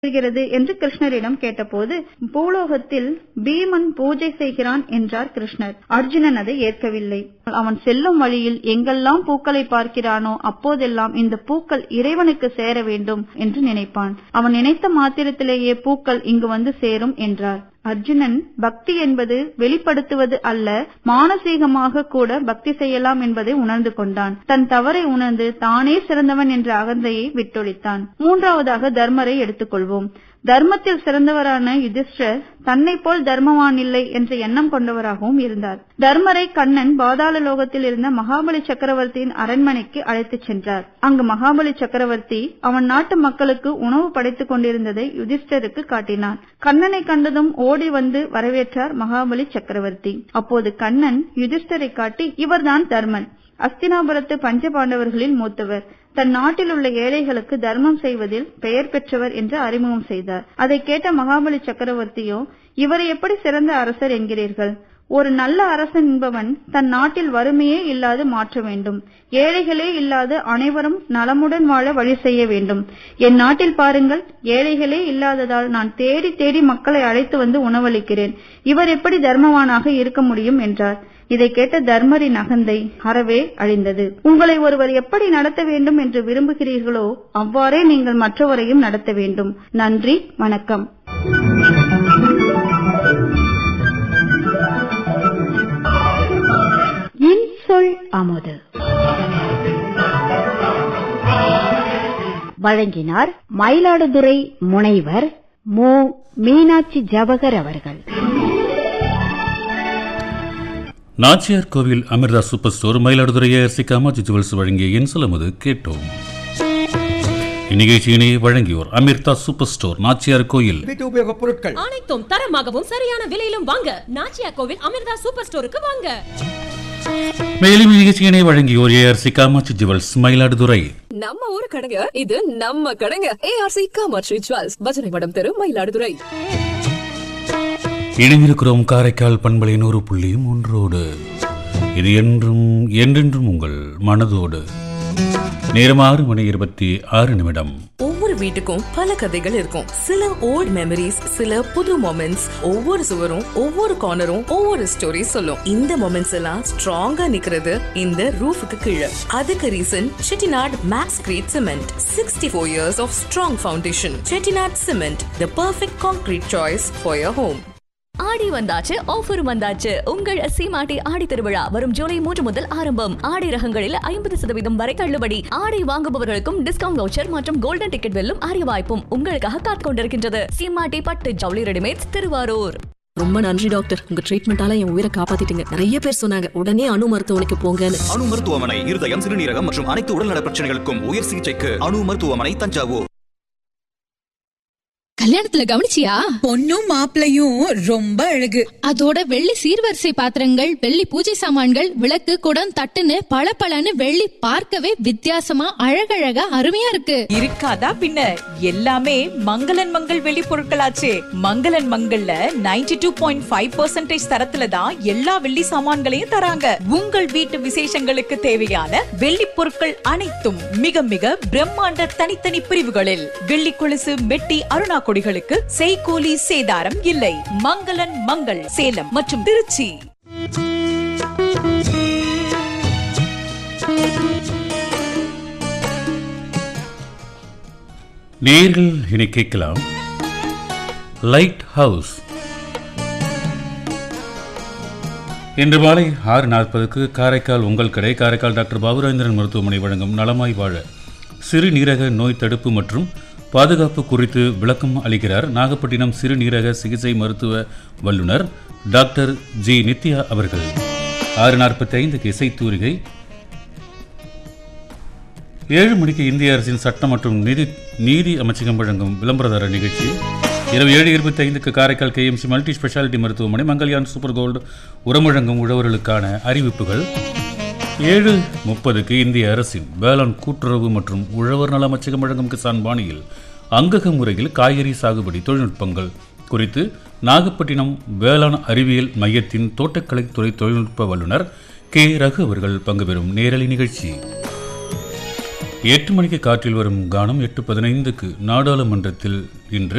வருகிறது என்று கிருஷ்ணரிடம் கேட்டபோது பூலோகத்தில் பீமன் பூஜை செய்கிறான் என்றார் கிருஷ்ணர் அர்ஜுனன் அதை ஏற்கவில்லை அவன் செல்லும் வழியில் எங்கெல்லாம் பூக்களை பார்க்கிறானோ அப்போதெல்லாம் இந்த பூக்கள் இறைவனுக்கு சேர வேண்டும் என்று நினைப்பான் அவன் நினைத்த மாத்திரத்திலேயே பூக்கள் இங்கு வந்து சேரும் என்றார் அர்ஜுனன் பக்தி என்பது வெளிப்படுத்துவது அல்ல மானசீகமாக கூட பக்தி செய்யலாம் என்பதை உணர்ந்து கொண்டான் தன் தவறை உணர்ந்து தானே சிறந்தவன் என்ற அகந்தையை விட்டொழித்தான் மூன்றாவதாக தர்மரை எடுத்துக்கொள்வோம் தர்மத்தில் சிறந்தவரான யுதிஷ்டர் தன்னை போல் தர்மவான் இல்லை என்ற எண்ணம் கொண்டவராகவும் இருந்தார் தர்மரை கண்ணன் பாதாள லோகத்தில் இருந்த மகாபலி சக்கரவர்த்தியின் அரண்மனைக்கு அழைத்துச் சென்றார் அங்கு மகாபலி சக்கரவர்த்தி அவன் நாட்டு மக்களுக்கு உணவு படைத்துக் கொண்டிருந்ததை யுதிஷ்டருக்கு காட்டினான் கண்ணனை கண்டதும் ஓடி வந்து வரவேற்றார் மகாபலி சக்கரவர்த்தி அப்போது கண்ணன் யுதிஷ்டரை காட்டி இவர்தான் தர்மன் அஸ்தினாபுரத்து பஞ்சபாண்டவர்களில் மூத்தவர் தன் நாட்டில் உள்ள ஏழைகளுக்கு தர்மம் செய்வதில் பெயர் பெற்றவர் என்று அறிமுகம் செய்தார் அதை கேட்ட மகாபலி சக்கரவர்த்தியோ இவரை எப்படி சிறந்த அரசர் என்கிறீர்கள் ஒரு நல்ல அரசன் என்பவன் தன் நாட்டில் வறுமையே இல்லாது மாற்ற வேண்டும் ஏழைகளே இல்லாது அனைவரும் நலமுடன் வாழ வழி செய்ய வேண்டும் என் நாட்டில் பாருங்கள் ஏழைகளே இல்லாததால் நான் தேடி தேடி மக்களை அழைத்து வந்து உணவளிக்கிறேன் இவர் எப்படி தர்மவானாக இருக்க முடியும் என்றார் இதை கேட்ட தர்மரின் அகந்தை அறவே அழிந்தது உங்களை ஒருவர் எப்படி நடத்த வேண்டும் என்று விரும்புகிறீர்களோ அவ்வாறே நீங்கள் மற்றவரையும் நடத்த வேண்டும் நன்றி வணக்கம் இன்சொல் அமுது வழங்கினார் மயிலாடுதுறை முனைவர் மு மீனாட்சி ஜவகர் அவர்கள் Nachiyar Kovil Amirtha super store Mayiladuthurai ARC Kamatchi jewels வழங்கிய இன்சலமது கேட்டோம் இந்நிகழ்ச்சியினை வழங்கியோர் அமிர்தா சூப்பர் ஸ்டோர் நாச்சியார் கோயில் வீட்டு உபயோகப் பொருட்கள் அனைத்தும் தரமாகவும் சரியான விலையிலும் வாங்க நாச்சியா கோவில் அமிர்தா சூப்பர் ஸ்டோருக்கு வாங்க மேலும் இந்நிகழ்ச்சியினை வழங்கியோர் ஏஆர்சி காமாட்சி ஜுவல்ஸ் மயிலாடுதுறை நம்ம ஊரு கடைங்க இது நம்ம கடைங்க ஏஆர்சி காமாட்சி ஜுவல்ஸ் பஜனை மடம் தெரு மயிலாடுதுறை இணைந்திருக்கிறோம் காரைக்கால் பண்பலை நூறு புள்ளி மூன்றோடு இது என்றும் என்றென்றும் உங்கள் மனதோடு நேரம் ஆறு மணி இருபத்தி ஆறு நிமிடம் ஒவ்வொரு வீட்டுக்கும் பல கதைகள் இருக்கும் சில ஓல்ட் மெமரிஸ் சில புது மொமெண்ட்ஸ் ஒவ்வொரு சுவரும் ஒவ்வொரு கார்னரும் ஒவ்வொரு ஸ்டோரி சொல்லும் இந்த மொமெண்ட்ஸ் எல்லாம் ஸ்ட்ராங்கா நிக்கிறது இந்த ரூஃபுக்கு கீழே அதுக்கு reason Chettinad maxcrete cement sixty four years of strong foundation Chettinad cement the perfect concrete choice for your home Aadi வந்தாச்சு ஆஃபரும் வந்தாச்சு உங்கள் சீமாட்டி ஆடி திருவிழா வரும் ஜூலை மூன்று முதல் ஆரம்பம் ஆடை ரகங்களில் ஐம்பது சதவீதம் வரை தள்ளுபடி ஆடை வாங்குபவர்களுக்கும் டிஸ்கவுண்ட் வவுச்சர் மற்றும் கோல்டன் டிக்கெட் வெல்லும் அரிய வாய்ப்பும் உங்களுக்காக காத்துக் கொண்டிருக்கின்றது சீமாட்டி பட்டு ஜவுளி ரெடிமேட்ஸ் திருவாரூர் ரொம்ப நன்றி டாக்டர் உங்க ட்ரீட்மெண்டால என் உயிரை காப்பாத்திட்டீங்க நிறைய பேர் சொன்னாங்க உடனே அணு மருத்துவமனைக்கு போங்கன்னு அணு மருத்துவமனை இருதயம் சிறுநீரகம் மற்றும் அனைத்து உடல்நல பிரச்சனைகளுக்கும் உயர் சிகிச்சைக்கு அணு மருத்துவமனை தஞ்சாவூர் கல்யாணத்துல கவனிச்சியா பொண்ணும் மாப்பிளையும் ரொம்ப அழகு அதோட வெள்ளி சீர்வரிசை பாத்திரங்கள் வெள்ளி பூஜை சாமான்கள் விளக்கு குடம் தட்டுன்னு பளபளன்னு வெள்ளி பார்க்கவே வித்தியாசமா அழகழகா அருமையா இருக்கு இருக்காதா பின்ன எல்லாமே மங்களன் மங்கள் வெளி பொருட்களாச்சே மங்களன் மங்கள்ல 92.5% டூ பாயிண்ட் ஃபைவ் பர்சன்டேஜ் தரத்துல தான் எல்லா வெள்ளி சாமான்களையும் தராங்க உங்கள் வீட்டு விசேஷங்களுக்கு தேவையான வெள்ளி பொருட்கள் அனைத்தும் மிக மிக பிரம்மாண்ட தனித்தனி பிரிவுகளில் வெள்ளி கொலுசு மெட்டி அருணா கொடிகளுக்கு செய்கூலி சேதாரம் இல்லை மங்களன் மங்கள் சேலம் மற்றும் திருச்சி நேர்கள் இனி கேட்கலாம் லைட் ஹவுஸ் இன்று மாலை ஆறு நாற்பதுக்கு காரைக்கால் உங்கள் கடை காரைக்கால் டாக்டர் பாபுராஜேந்திரன் மருத்துவமனை வழங்கும் நலமாய் வாழ சிறுநீரக நோய் தடுப்பு மற்றும் பாதுகாப்பு குறித்து விளக்கம் அளிக்கிறார் நாகப்பட்டினம் சிறுநீரக சிகிச்சை மருத்துவ வல்லுநர் டாக்டர் ஜி நித்யா அவர்கள் ஆறு நாற்பத்தி ஐந்துக்கு இசைத்தூரிகை ஏழு மணிக்கு இந்திய அரசின் சட்டம் மற்றும் நீதி நீதி அமைச்சகம் வழங்கும் விளம்பரதார நிகழ்ச்சி இரவு ஏழு இருபத்தி ஐந்துக்கு காரைக்கால் கேஎம்சி மல்டி ஸ்பெஷாலிட்டி மருத்துவமனை மங்கல்யான் சூப்பர் கோல்டு உரம் வழங்கும் உழவர்களுக்கான அறிவிப்புகள் ஏழு முப்பதுக்கு இந்திய அரசின் வேளாண் கூட்டுறவு மற்றும் உழவர் நல அமைச்சகம் வழங்கும் கிசான் பாணியில் அங்கக முறையில் காய்கறி சாகுபடி தொழில்நுட்பங்கள் குறித்து நாகப்பட்டினம் வேளாண் அறிவியல் மையத்தின் தோட்டக்கலைத்துறை தொழில்நுட்ப வல்லுநர் கே ரகு அவர்கள் பங்கு பெறும் நேரலை நிகழ்ச்சி எட்டு மணிக்கு காற்றில் வரும் கானம் எட்டு பதினைந்துக்கு நாடாளுமன்றத்தில் இன்று